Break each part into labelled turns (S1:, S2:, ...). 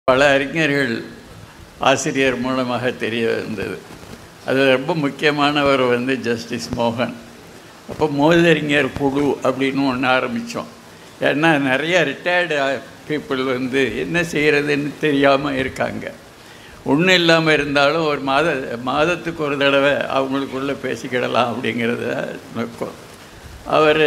S1: பல அறிஞர்கள் ஆசிரியர் மூலமாக தெரிய வந்தது அதில் ரொம்ப முக்கியமானவர் வந்து ஜஸ்டிஸ் மோகன் அப்போ மோதறிஞர் குழு அப்படின்னு ஒன்று ஆரம்பித்தோம் ஏன்னா நிறைய ரிட்டையர்டு பீப்புள் வந்து என்ன செய்கிறதுன்னு தெரியாமல் இருக்காங்க ஒன்றும் இல்லாமல் இருந்தாலும் ஒரு மாத மாதத்துக்கு ஒரு தடவை அவங்களுக்குள்ளே பேசிக்கிடலாம் அப்படிங்கிறத நோக்கம் அவர்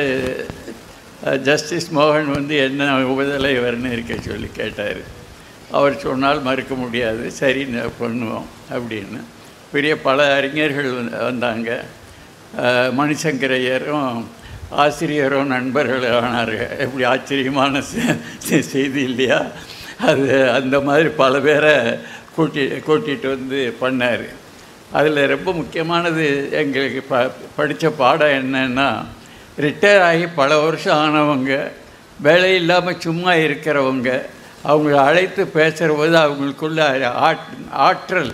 S1: ஜஸ்டிஸ் மோகன் வந்து என்ன உபதலைவர்னு இருக்க சொல்லி கேட்டார் அவர் சொன்னால் மறுக்க முடியாது சரி நான் பண்ணுவோம் அப்படின்னு பெரிய பல அறிஞர்கள் வந்து- வந்தாங்க அஹ், மணிசங்கரையரும் ஆசிரியரும் நண்பர்கள் ஆனார்கள் எப்படி ஆச்சரியமான செ- செ- செய்தி இல்லையா அது அந்த மாதிரி பல பேரை கூட்டி கூட்டிகிட்டு வந்து பண்ணார் அதில் ரொம்ப முக்கியமானது எங்களுக்கு ப படித்த பாடம் என்னன்னா ரிட்டையர் ஆகி பல வருஷம் ஆனவங்க வேலை இல்லாமல் சும்மா இருக்கிறவங்க அவங்கள அழைத்து பேசுகிற போது அவங்களுக்குள்ள ஆட் ஆற்றல்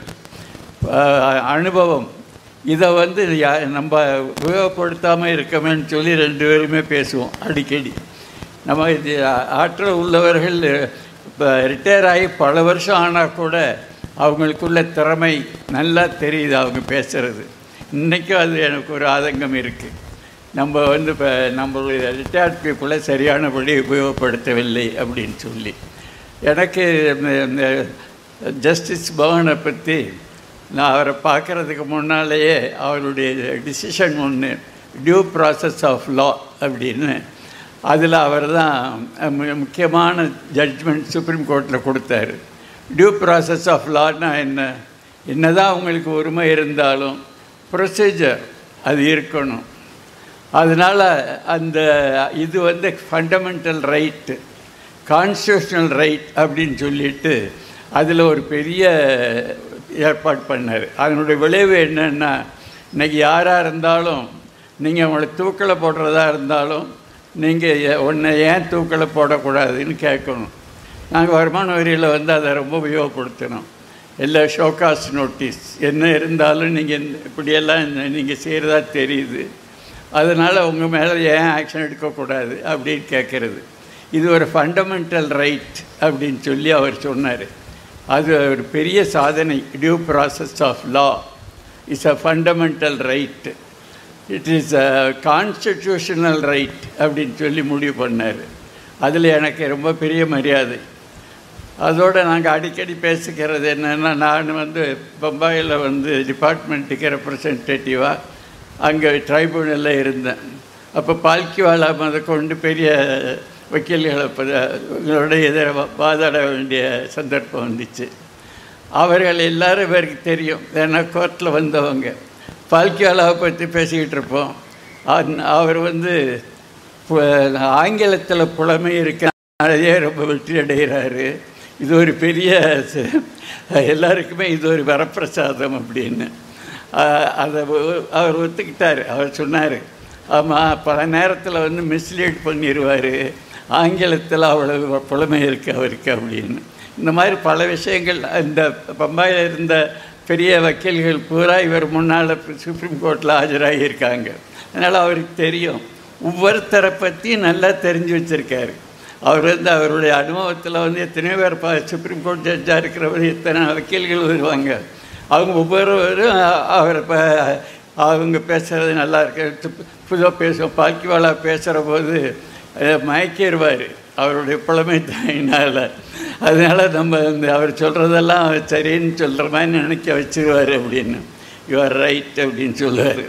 S1: ஆஹ், அனுபவம் இதை வந்து யா- நம்ம உபயோகப்படுத்தாமல் இருக்கமேன்னு சொல்லி ரெண்டு பேருமே பேசுவோம் அடிக்கடி நம்ம இது ஆற்றல் உள்ளவர்கள் இப்போ ரிட்டையர் ஆகி பல வருஷம் ஆனால் கூட அவங்களுக்குள்ள திறமை நல்லா தெரியுது அவங்க பேசுகிறது இன்றைக்கும் அது எனக்கு ஒரு ஆதங்கம் இருக்குது நம்ம வந்து இப்போ நம்மளுடைய ரிட்டையர்ட் பீப்புளை சரியானபடி உபயோகப்படுத்தவில்லை அப்படின்னு சொல்லி எனக்கு இந்த- இந்த ஜஸ்டிஸ் பவனை பற்றி நான் அவரை பார்க்குறதுக்கு முன்னாலேயே அவருடைய டிசிஷன் ஒன்று டியூ ப்ராசஸ் ஆஃப் லா அப்படின்னு அதில் அவர் தான் முக்கியமான ஜட்ஜ்மெண்ட் சுப்ரீம் கோர்ட்டில் கொடுத்தாரு டியூ ப்ராசஸ் ஆஃப் லான்னா என்ன என்னதான் அவங்களுக்கு உரிமை இருந்தாலும் ப்ரொசீஜர் அது இருக்கணும் அதனால் அந்த இது வந்து ஃபண்டமெண்டல் ரைட்டு கான்ஸ்டியூஷனல் ரைட் அப்படின்னு சொல்லிட்டு அதில் ஒரு பெரிய ஏற்பாடு பண்ணார் அதனுடைய விளைவு என்னென்னா இன்னைக்கு யாராக இருந்தாலும் நீங்கள் அவங்கள தூக்கில் போடுறதா இருந்தாலும் நீங்கள் உன்னை ஏன் தூக்கில் போடக்கூடாதுன்னு கேட்கணும் நாங்கள் வருமான வரியில் வந்து அதை ரொம்ப உபயோகப்படுத்தணும் எல்லா ஷோகாஸ் நோட்டீஸ் என்ன இருந்தாலும் நீங்கள் இப்படியெல்லாம் நீங்கள் செய்கிறதா தெரியுது அதனால் உங்கள் மேலே ஏன் ஆக்ஷன் எடுக்கக்கூடாது அப்படின்னு கேட்குறது இது ஒரு ஃபண்டமெண்டல் ரைட் அப்படின்னு சொல்லி அவர் சொன்னார் அது ஒரு பெரிய சாதனை due process of law is a fundamental right it is a constitutional right அப்படின்னு சொல்லி முடிவு பண்ணார் அதில் எனக்கு ரொம்ப பெரிய மரியாதை அதோடு நாங்கள் அடிக்கடி பேசிக்கிறது என்னென்னா நான் வந்து பம்பாயில் வந்து டிபார்ட்மெண்ட்டுக்கு ரெப்ரசன்டேட்டிவாக அங்கே ட்ரைபுனலில் இருந்தேன் அப்போ பால்கிவாலா முத கொண்டு பெரிய வக்கீல்களை உங்களோட எதிர வாதாட வேண்டிய சந்தர்ப்பம் வந்துச்சு அவர்கள் எல்லாரும் இவருக்கு தெரியும் ஏன்னா கோர்ட்டில் வந்தவங்க பால்கிவாலாவை பற்றி பேசிக்கிட்டு இருப்போம் அந்- அவர் வந்து பு- ஆங்கிலத்தில் புலமை இருக்கிறதே ரொம்ப வெற்றி அடைகிறாரு இது ஒரு பெரிய ச- எல்லாருக்குமே இது ஒரு வரப்பிரசாதம் அப்படின்னு ஆஹ் அதை ஒ- அவர் ஒத்துக்கிட்டார் அவர் சொன்னார் ஆமாம் பல நேரத்தில் வந்து மிஸ்லீட் பண்ணிடுவார் ஆங்கிலத்தில் அவ்வளவு புலமை இருக்குது அவருக்கு அப்படின்னு இந்த மாதிரி பல விஷயங்கள் இந்த பம்பாயில் இருந்த பெரிய வக்கீல்கள் பூரா இவர் முன்னால் சுப்ரீம் கோர்ட்டில் ஆஜராகி இருக்காங்க அதனால் அவருக்கு தெரியும் ஒவ்வொருத்தரை பற்றி நல்லா தெரிஞ்சு வச்சுருக்காரு அவர் வந்து அவருடைய அனுபவத்தில் வந்து எத்தனையோ பேர் ப சுப்ரீம் கோர்ட் ஜட்ஜாக இருக்கிறவர் எத்தனை வக்கீல்கள் வருவாங்க அவங்க ஒவ்வொருவரும் அ- அவரை ப அவங்க பேசுகிறது நல்லா இருக்கு புதுவாக பேசுவோம் பாக்கிவாலா பேசுகிற போது அஹ், மயக்கிடுவார் அவருடைய புலமை தாயினால் அதனால் நம்ம இந்த அவர் சொல்கிறதெல்லாம் சரின்னு சொல்கிற மாதிரி நினைக்க வச்சிருவார் அப்படின்னு யுவர் ரைட் அப்படின்னு சொல்லுவார்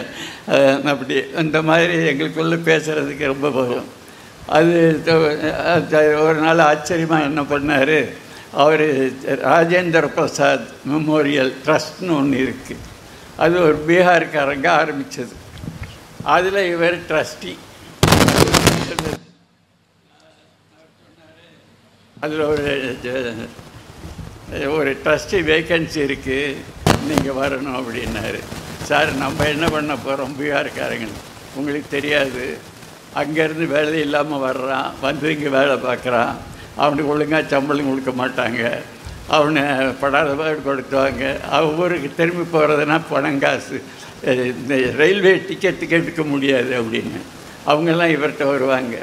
S1: அப்படி அந்த மாதிரி எங்களுக்குள்ளே பேசுகிறதுக்கு ரொம்ப பயம் அது த- அது ஒரு நாள் ஆச்சரியமாக என்ன பண்ணார் அவர் ராஜேந்திர பிரசாத் மெமோரியல் ட்ரஸ்ட்னு ஒன்று இருக்குது அது ஒரு பீகார்காரங்க ஆரம்பித்தது அதில் இவர் ட்ரஸ்டி அதில் ஒரு ஜ- ஒரு ட்ரஸ்டி வேக்கன்சி இருக்குது நீங்கள் வரணும் அப்படின்னாரு சார் நம்ம என்ன பண்ண போகிறோம் பீகார்காரங்க உங்களுக்கு தெரியாது அங்கேருந்து வேலை இல்லாமல் வர்றான் வந்து இங்கே வேலை பார்க்குறான் அவனுக்கு ஒழுங்காக சம்பளம் கொடுக்க மாட்டாங்க அவனை படாத பாடு கொடுத்துவாங்க அவன் ஊருக்கு திரும்பி போகிறதுனா பணம் காசு அஹ் இந்த ரயில்வே டிக்கெட் எடுக்க முடியாது அப்படின்னு அவங்கெல்லாம் இவர்கிட்ட வருவாங்க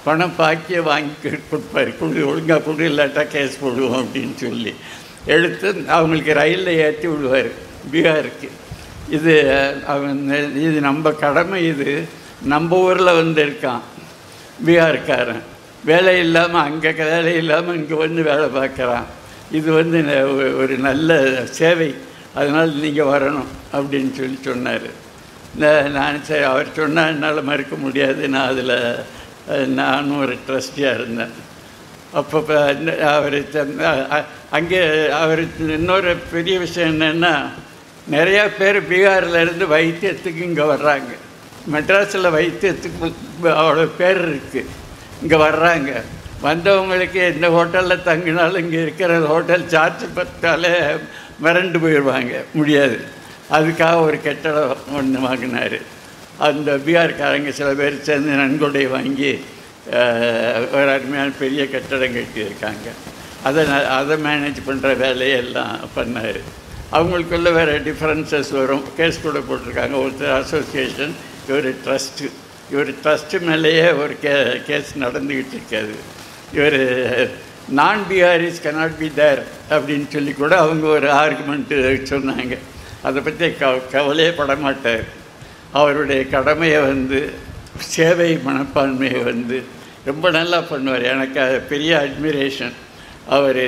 S1: பணம் பாக்கிய வாங்கி கொடுப்பாரு குடு ஒழுங்காக குடு இல்லாட்டா கேஸ் போடுவோம் அப்படின்னு சொல்லி எடுத்து அவங்களுக்கு ரயிலில் ஏற்றி விடுவார் பீகாருக்கு இது அவன் இது நம்ம கடமை இது நம்ம ஊரில் வந்து இருக்கான் பீகார்காரன் வேலை இல்லாமல் அங்கே வேலை இல்லாமல் இங்கே வந்து வேலை பார்க்குறான் இது வந்து ந- ஒரு- ஒரு நல்ல சேவை அதனால் நீங்கள் வரணும் அப்படின்னு சொல்லி சொன்னார் நான் சரி அவர் சொன்னால் என்னால் மறுக்க முடியாது நான் அதில் நானும் ஒரு ட்ரஸ்டியாக இருந்தேன் அப்போ அவர் அங்கே அவர் இன்னொரு பெரிய விஷயம் என்னென்னா நிறையா பேர் பீகார்ல இருந்து வைத்தியத்துக்கு இங்கே வர்றாங்க மெட்ராஸில் வைத்தியத்துக்கு அவ்வளோ பேர் இருக்குது இங்கே வர்றாங்க வந்தவங்களுக்கு எந்த ஹோட்டலில் தங்கினாலும் இங்கே இருக்கிற ஹோட்டல் சார்ஜ் பார்த்தாலே மிரண்டு போயிடுவாங்க முடியாது அதுக்காக ஒரு கட்டடம் ஒன்று வாங்கினார் அந்த பீகார்காரங்க சில பேர் சேர்ந்து நன்கொடை வாங்கி அஹ், ஒரு அருமையான பெரிய கட்டடம் கட்டியிருக்காங்க அதை ந- அதை மேனேஜ் பண்ணுற வேலையெல்லாம் பண்ணார் அவங்களுக்குள்ள வேறு டிஃப்ரென்சஸ் வரும் கேஸ் கூட போட்டிருக்காங்க ஒருத்தர் அசோசியேஷன் இவர் ட்ரஸ்ட்டு இவர் ட்ரஸ்ட்டு மேலேயே ஒரு கே கேஸ் நடந்துக்கிட்டு இருக்காது இவர் நான் பிஹாரிஸ் cannot பி தேர் அப்படின்னு சொல்லி கூட அவங்க ஒரு ஆர்குமெண்ட்டு சொன்னாங்க அதை பற்றி க கவலையே பட மாட்டார் அவருடைய கடமையை வந்து சேவை மனப்பான்மையை வந்து ரொம்ப நல்லா பண்ணுவார் எனக்கு அது பெரிய அட்மிரேஷன் அவர்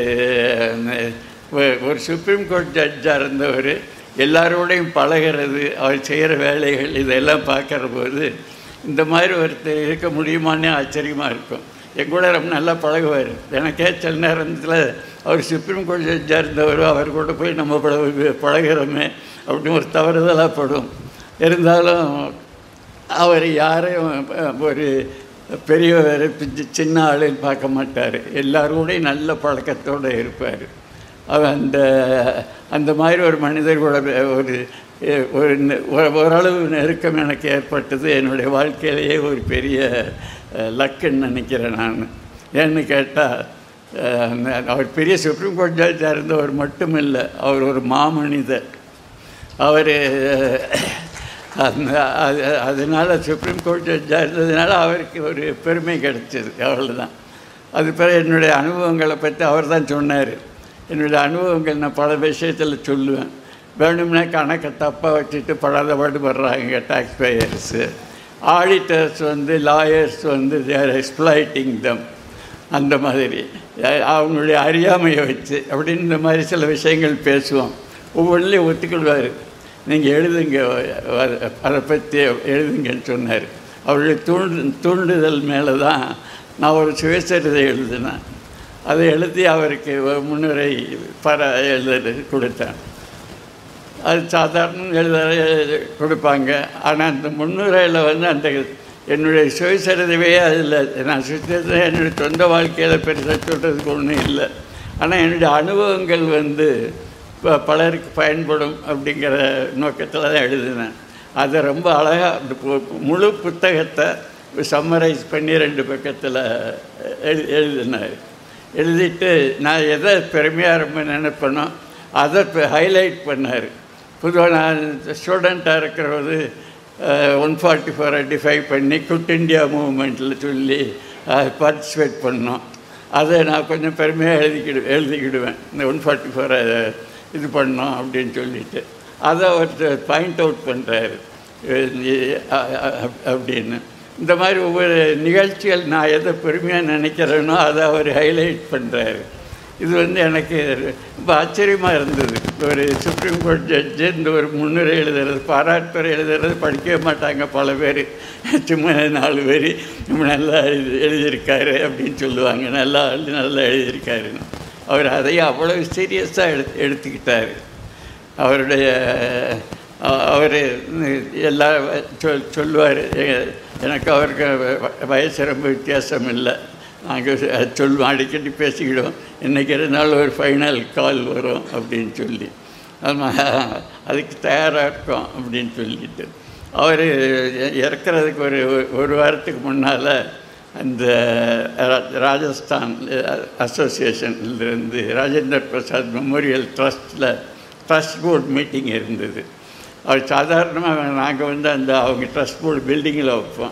S1: ஒரு சுப்ரீம் கோர்ட் ஜட்ஜாக இருந்தவர் எல்லாரோடையும் பழகிறது அவர் செய்கிற வேலைகள் இதெல்லாம் பார்க்குற போது இந்த மாதிரி ஒருத்தர் இருக்க முடியுமான்னு ஆச்சரியமாக இருக்கும் என் கூட ரொம்ப நல்லா பழகுவார் எனக்கே சில நேரத்தில் அவர் சுப்ரீம் கோர்ட் ஜட்ஜாக இருந்தவர் அவர் கூட போய் நம்ம பழகு பழகிறோமே அப்படின்னு ஒரு தவறுதலாக படும் இருந்தாலும் அவர் யாரையும் அஹ், ஒரு பெரியவர் சி- சின்ன ஆளுன்னு பார்க்க மாட்டார் எல்லாரோடையும் நல்ல பழக்கத்தோடு இருப்பார் அவர் அந்த அந்த மாதிரி ஒரு மனிதர் கூட ஒரு அஹ், ஒரு நெ- ஒரு- ஓரளவு நெருக்கம் எனக்கு ஏற்பட்டது என்னுடைய வாழ்க்கையிலேயே ஒரு பெரிய அஹ், லக்குன்னு நினைக்கிறேன் நான் ஏன்னு கேட்டால் அவர் பெரிய சுப்ரீம் கோர்ட் ஜட்ஜாக இருந்தவர் மட்டும் இல்லை அவர் ஒரு மாமனிதர் அவர் அந்த அது அதனால் சுப்ரீம் கோர்ட் ஜட்ஜாக இருந்ததுனால அவருக்கு ஒரு பெருமை கிடைச்சது அவ்வளோதான் அது பிறகு என்னுடைய அனுபவங்களை பற்றி அவர் தான் சொன்னார் என்னுடைய அனுபவங்கள் நான் பல விஷயத்தில் சொல்லுவேன் வேணும்னா கணக்கை தப்பாக வச்சுட்டு படாத பாடுபடுறாங்க டாக்ஸ் பேயர்ஸு ஆடிட்டர்ஸ் வந்து லாயர்ஸ் வந்து தேர் எக்ஸ்ப்ளாய்டிங் தம் அந்த மாதிரி அஹ் அவங்களுடைய அறியாமையை வச்சு அப்படின்னு இந்த மாதிரி சில விஷயங்கள் பேசுவோம் ஒவ்வொன்றிலையும் ஒத்துக்கொள்வார் நீங்கள் எழுதுங்க அத- அதை பற்றி எழுதுங்கன்னு சொன்னார் அவருடைய தூண்டு தூண்டுதல் மேலே தான் நான் ஒரு சுயசரிதை எழுதினேன் அதை எழுதி அவருக்கு ஒரு முன்னுரை பர எழுத கொடுத்தேன் அது சாதாரண எழுத கொடுப்பாங்க ஆனால் அந்த முன்னுரையில் வந்து அந்த என்னுடைய சுயசரிதவே அதில் நான் சுத்தத்தை என்னுடைய சொந்த வாழ்க்கையில் பெருசாக சொல்கிறதுக்கு ஒன்றும் இல்லை ஆனால் என்னுடைய அனுபவங்கள் வந்து ப- பலருக்கு பயன்படும் அப்படிங்கிற நோக்கத்தில் தான் எழுதினேன் அதை ரொம்ப அழகாக முழு புத்தகத்தை சம்மரைஸ் பண்ணி ரெண்டு பக்கத்தில் எழு எழுதினார் எழுதிட்டு நான் எதை பெருமையாக ரொம்ப நினைப்பேனோ அதை ஹைலைட் பண்ணார் பொதுவாக நான் ஸ்டூடெண்ட்டாக இருக்கிறது ஒன் ஃபார்ட்டி ஃபோர் டிஃபைவ் பண்ணி குட் இண்டியா மூவ்மெண்ட்டில் சொல்லி பார்ட்டிசிபேட் பண்ணோம் அதை நான் கொஞ்சம் பெருமையாக எழுதிக்கிடு எழுதிக்கிடுவேன் இந்த ஒன் ஃபார்ட்டி ஃபோரை இது பண்ணோம் அப்படின்னு சொல்லிட்டு அதை ஒருத்தர் பாயிண்ட் அவுட் பண்ணுறாரு அப்படின்னு இந்த மாதிரி ஒவ்வொரு நிகழ்ச்சிகள் நான் எதை பெருமையாக நினைக்கிறேனோ அதை அவர் ஹைலைட் பண்ணுறாரு இது வந்து எனக்கு ரொம்ப ஆச்சரியமாக இருந்தது ஒரு சுப்ரீம் கோர்ட் ஜட்ஜு இந்த ஒரு முன்னுரை எழுதுறது பாராட்டுரை எழுதுறது படிக்கவே மாட்டாங்க பல பேர் சும்மா நாலு பேர் ரொம்ப நல்லா எழுதி எழுதியிருக்காரு அப்படின்னு சொல்லுவாங்க நல்லா எழுதி நல்லா எழுதியிருக்காருன்னு அவர் அதையும் அவ்வளோ சீரியஸாக எடுத்து எடுத்துக்கிட்டார் அவருடைய அவர் எல்லா சொல் சொல்லுவார் எனக்கு அவருக்கு வ- வயசு ரொம்ப வித்தியாசம் இல்லை நாங்கள் சொல்லுவோம் அடிக்கடி பேசிக்கிடுவோம் இன்றைக்கி இருந்தாலும் ஒரு ஃபைனல் கால் வரும் அப்படின்னு சொல்லி ஆமாம் அதுக்கு தயாராக இருக்கோம் அப்படின்னு சொல்லிட்டு அவர் இறக்குறதுக்கு ஒரு ஒரு வாரத்துக்கு முன்னால் அந்த ரா- ராஜஸ்தான் அசோசியேஷன்லேருந்து ராஜேந்திர பிரசாத் மெமோரியல் ட்ரஸ்ட்டில் ட்ரஸ்ட் போர்ட் மீட்டிங் இருந்தது அவர் சாதாரணமாக நாங்கள் வந்து அந்த அவங்க ட்ரஸ்ட் போர்டு பில்டிங்கில் வைப்போம்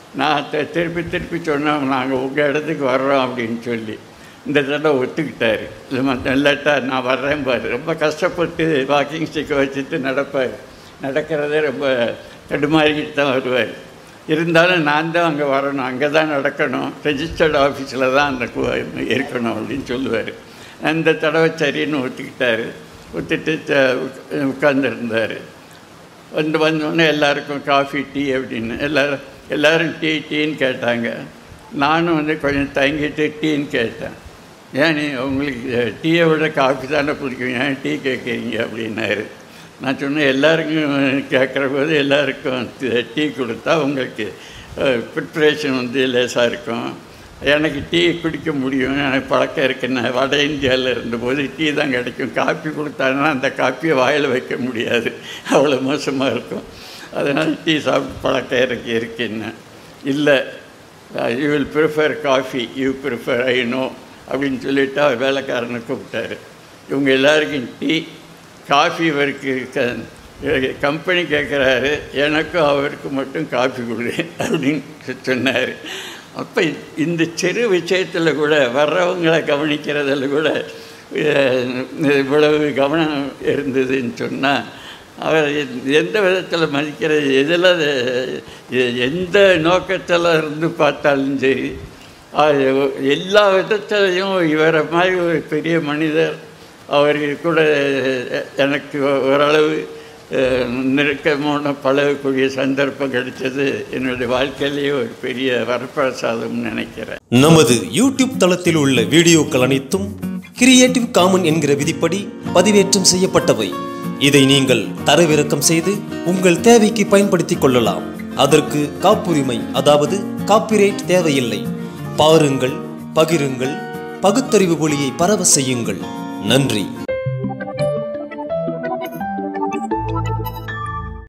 S1: நான் தி- திருப்பி திருப்பி சொன்னேன் நாங்கள் உங்கள் இடத்துக்கு வர்றோம் அப்படின்னு சொல்லி இந்த தடவை ஒத்துக்கிட்டாரு இல்லாட்டா நான் வர்றேன் பாரு ரொம்ப கஷ்டப்பட்டு வாக்கிங் ஸ்டிக்கை வச்சுட்டு நடப்பார் நடக்கிறதே ரொம்ப தடுமாறிக்கிட்டு தான் வருவார் இருந்தாலும் நான் தான் அங்கே வரணும் அங்கே தான் நடக்கணும் ரெஜிஸ்டர்ட் ஆஃபீஸில் தான் அந்த கு- இருக்கணும் அப்படின்னு சொல்லுவார் அந்த தடவை சரின்னு ஒத்துக்கிட்டாரு ஒத்துட்டு உட்காந்துருந்தார் வந்து வந்தோடனே எல்லாருக்கும் காஃபி டீ அப்படின்னு எல்லாரும் எல்லாரும் டீ டீன்னு கேட்டாங்க நானும் வந்து கொஞ்சம் தயங்கிட்டு டீன்னு கேட்டேன் ஏன் நீ உங்களுக்கு டீயை விட காஃபி தானே பிடிக்கும் ஏன் டீ கேட்குறீங்க அப்படின்னாரு நான் சொன்னேன் எல்லாருக்கும் கேட்குற போது எல்லாருக்கும் தி- டீ கொடுத்தா உங்களுக்கு ப்ரிப்ரேஷன் வந்து லேசாக இருக்கும் எனக்கு டீ குடிக்க முடியும் எனக்கு பழக்கம் இருக்கு நான் வட இந்தியாவில் இருந்தபோது டீ தான் கிடைக்கும் காப்பி கொடுத்தாங்கன்னா அந்த காப்பியை வாயில் வைக்க முடியாது அவ்வளோ மோசமாக இருக்கும் அதனால் டீ சாப்பிட்டு பழக்கம் எனக்கு இருக்குன்னு இல்லை you will prefer coffee you prefer I know அப்படின்னு சொல்லிட்டு அவர் வேலைக்காரனை கூப்பிட்டாரு இவங்க எல்லாருக்கும் டீ காஃபி இவருக்கு க கம்பெனி கேட்குறாரு எனக்கும் அவருக்கு மட்டும் காஃபி கொடு அப்படின்னு சொன்னார் அப்போ இந்த சிறு விஷயத்தில் கூட வர்றவங்களை கவனிக்கிறதுல கூட அஹ், இவ்வளவு கவனம் இருந்ததுன்னு சொன்னால் அவர் எ- எந்த விதத்தில் மதிக்கிறது எதில் எ- எந்த நோக்கத்தில் இருந்து பார்த்தாலும் சரி அது எல்லா விதத்திலையும் இவரை மாதிரி ஒரு பெரிய மனிதர் அவர் கூட எனக்கு ஓரளவு அஹ், நெருக்கமான பழகக்கூடிய சந்தர்ப்பம் கிடைச்சது என்னுடைய வாழ்க்கையிலேயே ஒரு பெரிய வரப்பிரசாதம்னு நினைக்கிறேன்
S2: நமது யூடியூப் தளத்தில் உள்ள வீடியோக்கள் அனைத்தும் கிரியேட்டிவ் காமன் என்கிற விதிப்படி பதிவேற்றம் செய்யப்பட்டவை இதை நீங்கள் தரவிறக்கம் செய்து உங்கள் தேவைக்கு பயன்படுத்திக் கொள்ளலாம் அதற்கு காப்புரிமை அதாவது காப்பிரைட் தேவையில்லை பாருங்கள் பகிருங்கள் பகுத்தறிவு ஒளியை பரவ செய்யுங்கள் நன்றி